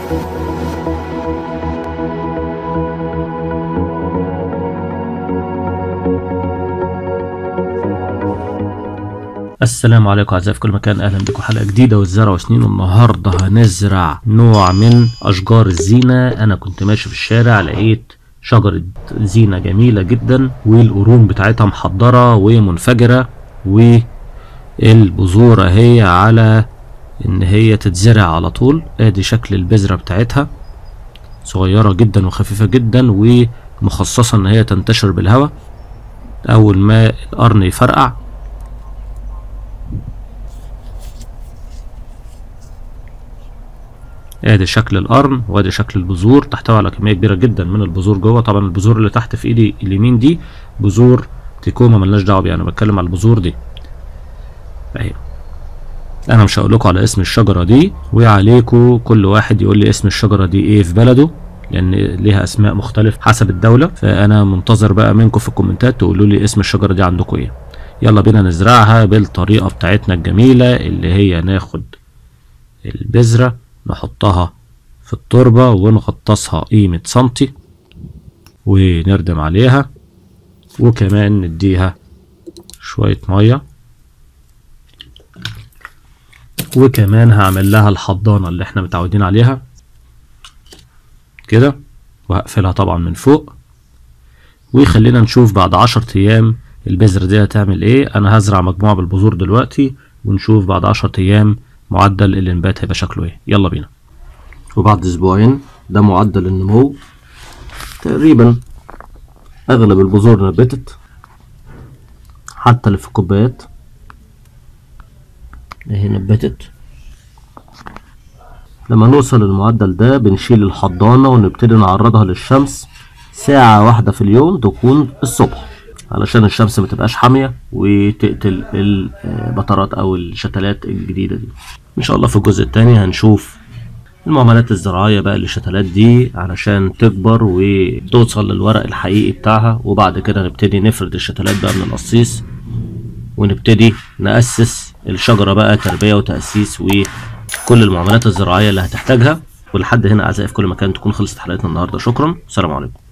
السلام عليكم اعزائي في كل مكان اهلا بكم حلقه جديده والزرع وسنين والنهارده هنزرع نوع من اشجار الزينه انا كنت ماشي في الشارع لقيت شجره زينه جميله جدا والقرون بتاعتها محضره ومنفجره والبذور اهي على ان هي تتزرع على طول ادي شكل البذره بتاعتها صغيره جدا وخفيفه جدا ومخصصه ان هي تنتشر بالهواء اول ما القرن يفرقع ادي شكل القرن وادي شكل البذور تحتوي على كميه كبيره جدا من البذور جوه طبعا البذور اللي تحت في ايدي اليمين دي بذور تيكوما ملناش دعوه بيها انا بتكلم على البذور دي اهي انا مش هقول لكم على اسم الشجره دي وعليكم كل واحد يقول لي اسم الشجره دي ايه في بلده لان ليها اسماء مختلفه حسب الدوله فانا منتظر بقى منكم في الكومنتات تقولوا لي اسم الشجره دي عندكم ايه يلا بينا نزرعها بالطريقه بتاعتنا الجميله اللي هي ناخد البذره نحطها في التربة ونغطسها قيمة سنتي ونردم عليها وكمان نديها شوية مية وكمان هعمل لها الحضانة اللي احنا متعودين عليها كده وهقفلها طبعا من فوق وخلينا نشوف بعد عشر ايام البذرة دي هتعمل ايه انا هزرع مجموعة بالبذور دلوقتي ونشوف بعد عشر ايام معدل الانبات هيبقى شكله ايه يلا بينا وبعد اسبوعين ده معدل النمو تقريبا اغلب البذور نبتت حتى اللي في الكوبايات اهي نبتت لما نوصل للمعدل ده بنشيل الحضانة ونبتدي نعرضها للشمس ساعة واحدة في اليوم تكون الصبح علشان الشمس متبقاش حامية وتقتل البطرات او الشتلات الجديدة دي ان شاء الله في الجزء التاني هنشوف المعاملات الزراعية بقى للشتلات دي علشان تكبر وتوصل للورق الحقيقي بتاعها وبعد كده نبتدي نفرد الشتلات بقى من القصيص ونبتدي نأسس الشجرة بقى تربية وتأسيس وكل المعاملات الزراعية اللي هتحتاجها ولحد هنا أعزائي في كل مكان تكون خلصت حلقتنا النهاردة شكرا والسلام عليكم